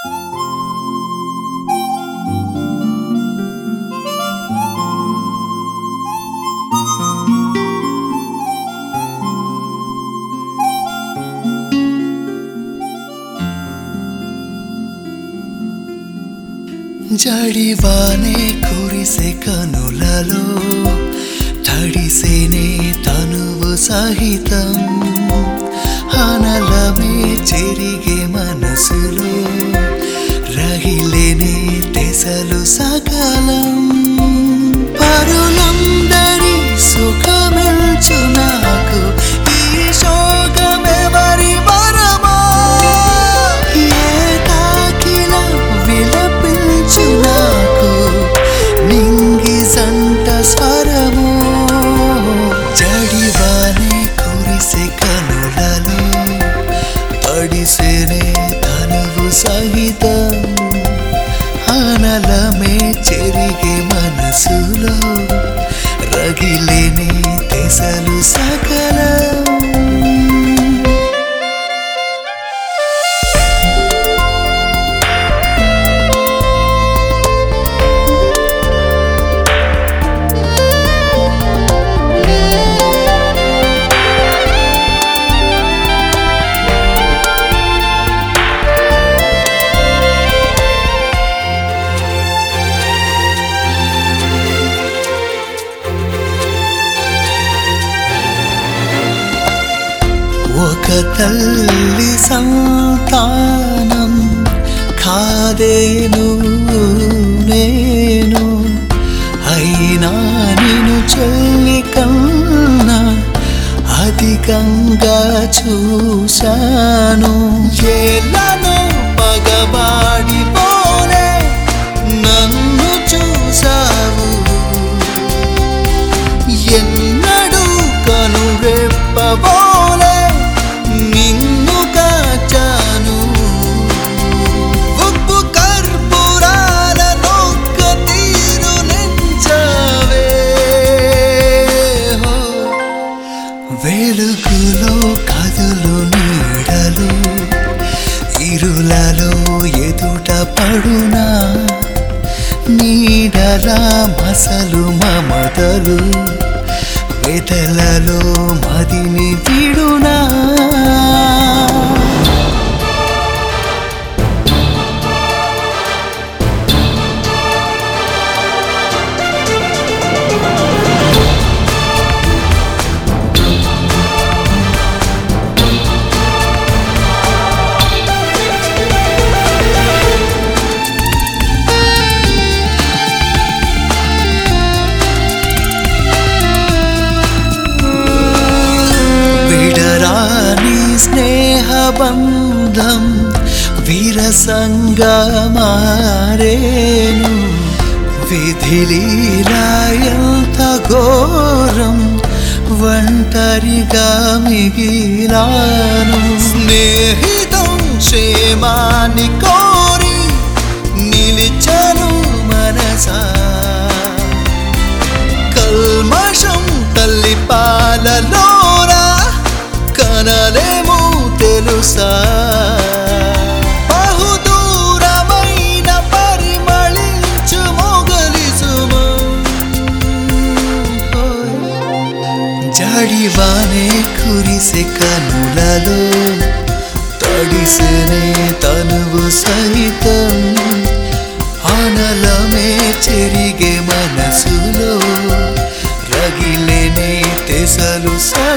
జడివానే కురిసే కనులలో తడిసేనే తనువు సహితం హనలమే చెరిగే మనసులో రగిలేనే తెసలు సకలం పరులందరి సుఖమిల్చు నాకు ఈ శోకమెవరి వరమా ఏకాకిల విలపించు నాకు నింగి సంట స్వరము జడివానే కురిసే కనులలో తడిసేనే తనువు సహితం ఆనలమే చెరిగే మనసులో రగిలేని తెసలు సకలం ఒక తల్లి సంతానం కాదేను నేను అయినా నిన్ను చెల్లి కన్నా అధికంగా చూశాను ఏళ్ళను పగబాడి పోలే నన్ను చూసావు ఎన్నడూ కనురెప్పబోలే నిన్ను కాచాను ఉప్పు కర్పూరాల నొక్క తీరు నెంచావే హో. వెలుగులో కదులు నీడలు ఇరులలో ఎదుట పడునా నీడలా మసలు మమతలు వెతలలో మదిని విడునా విడరాని స్నేహబంధం విరసంగా మారేను విధిలీలా ఎంత ఘోరం ఒంటరిగా మిగిలాను స్నేహితం క్షేమాన్ని కోరి నిలిచను మనసా కల్మషం తల్లి పాలలోరా కనలేము తెలుసా బహుదూరమైన పరిమళించు మొగలి సుమం జడివానే కురిసే కనులలో తడిసెనే తనువు సహితం ఆనలమే చెరిగే మనసులో రగిలేనే తెసలు స